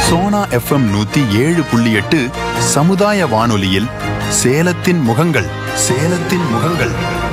Sona FM நூத்தி ஏழு புள்ளி எட்டு சமுதாய வானொலியில் சேலத்தின் முகங்கள் சேலத்தின் முகங்கள்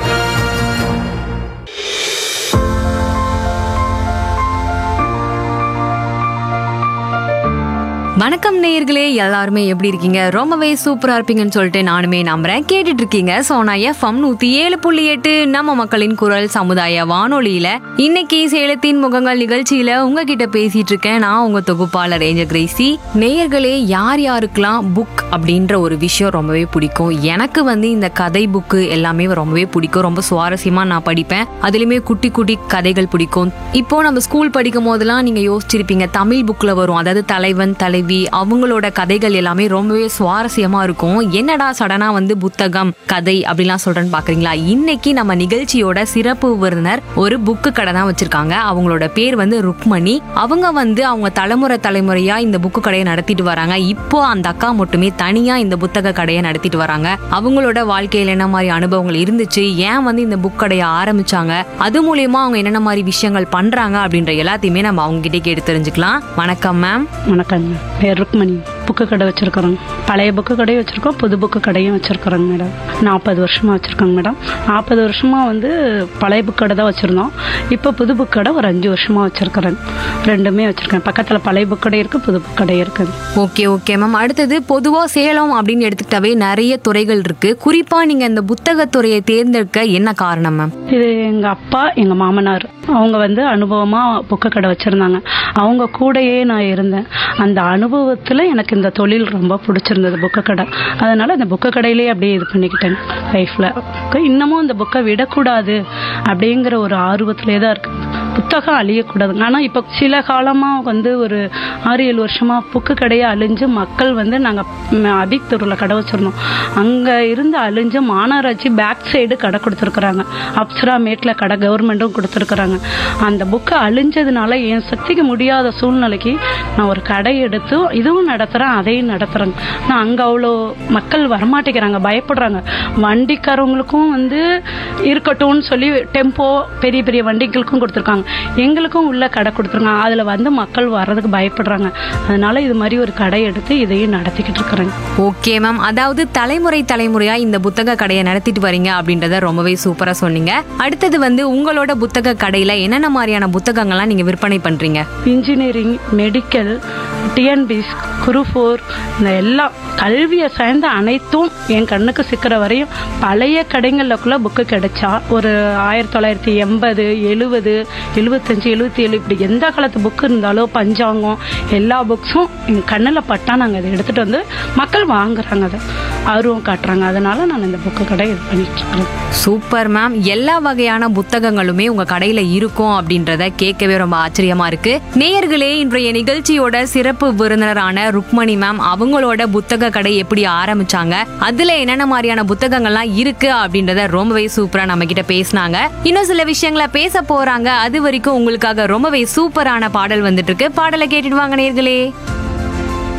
வணக்கம் நேயர்களே எல்லாருமே எப்படி இருக்கீங்க ரொம்பவே சூப்பரா இருப்பீங்கன்னு சொல்லிட்டு நானுமே நம்புறேன் கேட்டுட்டு இருக்கீங்க சோனா எஃப்எம் நூத்தி ஏழு புள்ளி எட்டு நம்ம மக்களின் குரல் சமுதாய வானொலியில இன்னைக்கு சேலத்தின் முகங்கள் நிகழ்ச்சியில உங்ககிட்ட பேசிட்டு இருக்கேன் நான் உங்க தொகுப்பாளர் ரேஞ்ச கிரேசி நேயர்களே யார் யாருக்கெல்லாம் புக் அப்படின்ற ஒரு விஷயம் ரொம்பவே பிடிக்கும் எனக்கு வந்து இந்த கதை புக்கு எல்லாமே ரொம்பவே பிடிக்கும் ரொம்ப சுவாரஸ்யமா நான் படிப்பேன் அதுலயுமே குட்டி குட்டி கதைகள் பிடிக்கும் இப்போ நம்ம ஸ்கூல் படிக்கும் போதெல்லாம் நீங்க யோசிச்சிருப்பீங்க தமிழ் புக்ல வரும் அதாவது தலைவன் தலைவி அவங்களோட கதைகள் எல்லாமே ரொம்பவே சுவாரஸ்யமா இருக்கும் என்னடா சடனா வந்து புத்தகம் கதை அப்படிலாம் சொல்றேன்னு பாக்குறீங்களா இன்னைக்கு நம்ம நிகழ்ச்சியோட சிறப்பு விருந்தினர் ஒரு புக்கு கடை தான் வச்சிருக்காங்க அவங்களோட பேர் வந்து ருக்மணி அவங்க வந்து அவங்க தலைமுறை தலைமுறையா இந்த புக்கு கடையை நடத்திட்டு வராங்க இப்போ அந்த அக்கா மட்டுமே தனியா இந்த புத்தக கடையை நடத்திட்டு வராங்க அவங்களோட வாழ்க்கையில என்ன மாதிரி அனுபவங்கள் இருந்துச்சு ஏன் வந்து இந்த புக் கடையை ஆரம்பிச்சாங்க அது மூலியமா அவங்க என்னென்ன மாதிரி விஷயங்கள் பண்றாங்க அப்படின்ற எல்லாத்தையுமே நம்ம அவங்க கிட்டே கேட்டு தெரிஞ்சுக்கலாம் வணக்கம் மேம் வணக்கங்க பேர் ருக்மணி புக்கு கடை வச்சுருக்குறோங்க பழைய புக்கு கடையும் வச்சுருக்கோம் புது புக்கு கடையும் வச்சுருக்குறோங்க மேடம் நாற்பது வருஷமாக வச்சுருக்கோங்க மேடம் நாற்பது வருஷமாக வந்து பழைய புக் கடை தான் வச்சுருந்தோம் இப்போ புது புக் கடை ஒரு அஞ்சு வருஷமாக வச்சுருக்குறேங்க ரெண்டுமே வச்சுருக்கேன் பக்கத்தில் பழைய புக் கடை இருக்குது புது புக் கடை இருக்குது ஓகே ஓகே மேம் அடுத்தது பொதுவா சேலம் அப்படின்னு எடுத்துக்கிட்டாவே நிறைய துறைகள் இருக்கு குறிப்பா நீங்க இந்த புத்தகத் துறையை தேர்ந்தெடுக்க என்ன காரணம் மேம் இது எங்கள் அப்பா எங்கள் மாமனார் அவங்க வந்து அனுபவமாக புக்கு கடை வச்சுருந்தாங்க அவங்க கூடயே நான் இருந்தேன் அந்த அனுபவத்தில் எனக்கு இந்த தொழில் ரொம்ப பிடிச்சிருந்தது புக்கு கடை அதனால் அந்த புக்கு கடையிலே அப்படியே இது பண்ணிக்கிட்டேன் லைஃப்பில் இன்னமும் அந்த புக்கை விடக்கூடாது அப்படிங்கிற ஒரு ஆர்வத்திலே தான் இருக்கு புத்தகம் அழியக்கூடாதுங்க ஆனால் இப்போ சில காலமாக வந்து ஒரு ஆறு ஏழு வருஷமாக புக்கு கடையை அழிஞ்சு மக்கள் வந்து நாங்கள் அபிக் தெருவில் கடை வச்சுருந்தோம் அங்கே இருந்து அழிஞ்சு மாநகராட்சி பேக் சைடு கடை கொடுத்துருக்குறாங்க அப்சரா மேட்டில் கடை கவர்மெண்ட்டும் கொடுத்துருக்குறாங்க அந்த புக்கை அழிஞ்சதுனால என் சக்திக்கு முடியாத சூழ்நிலைக்கு நான் ஒரு கடை எடுத்து இதுவும் நடத்துகிறேன் அதையும் நடத்துகிறேங்க நான் அங்கே அவ்வளோ மக்கள் வரமாட்டேங்கிறாங்க பயப்படுறாங்க வண்டிக்காரவங்களுக்கும் வந்து இருக்கட்டும்னு சொல்லி டெம்போ பெரிய பெரிய வண்டிகளுக்கும் கொடுத்துருக்காங்க எங்களுக்கும் உள்ள கடை கொடுத்துருக்காங்க அதில் வந்து மக்கள் வர்றதுக்கு பயப்படுறாங்க அதனால இது மாதிரி ஒரு கடை எடுத்து இதையும் நடத்திக்கிட்டு இருக்கிறேங்க ஓகே மேம் அதாவது தலைமுறை தலைமுறையா இந்த புத்தக கடையை நடத்திட்டு வரீங்க அப்படின்றத ரொம்பவே சூப்பரா சொன்னீங்க அடுத்தது வந்து உங்களோட புத்தக கடையில என்னென்ன மாதிரியான புத்தகங்கள்லாம் நீங்க விற்பனை பண்றீங்க இன்ஜினியரிங் மெடிக்கல் டிஎன்பிஸ் குரூஃபோர் இந்த எல்லாம் கல்வியை சார்ந்த அனைத்தும் என் கண்ணுக்கு சிக்கிற வரையும் பழைய கடைங்களுக்குள்ள புக்கு கிடைச்சா ஒரு ஆயிரத்தி தொள்ளாயிரத்தி எண்பது எழுபது எழுபத்தஞ்சு எழுபத்தி ஏழு இப்படி எந்த காலத்து புக்கு இருந்தாலும் பஞ்சாங்கம் எல்லா புக்ஸும் என் கண்ணில் பட்டா நாங்கள் அதை எடுத்துகிட்டு வந்து மக்கள் வாங்குறாங்க அதை ஆர்வம் காட்டுறாங்க அதனால நான் இந்த புக்கு கடை இது பண்ணிட்டு இருக்கிறேன் சூப்பர் மேம் எல்லா வகையான புத்தகங்களுமே உங்க கடையில இருக்கும் அப்படின்றத கேட்கவே ரொம்ப ஆச்சரியமா இருக்கு நேயர்களே இன்றைய நிகழ்ச்சியோட சிறப்பு விருந்தினரான ருக்மணி மேம் அவங்களோட புத்தக கடை எப்படி ஆரம்பிச்சாங்க அதுல என்னென்ன மாதிரியான புத்தகங்கள்லாம் இருக்கு அப்படின்றத ரொம்பவே சூப்பரா நம்ம கிட்ட பேசினாங்க இன்னும் சில விஷயங்களை பேச போறாங்க அது வரைக்கும் உங்களுக்காக ரொம்பவே சூப்பரான பாடல் வந்துட்டு இருக்கு பாடலை கேட்டுட்டு வாங்க நேயர்களே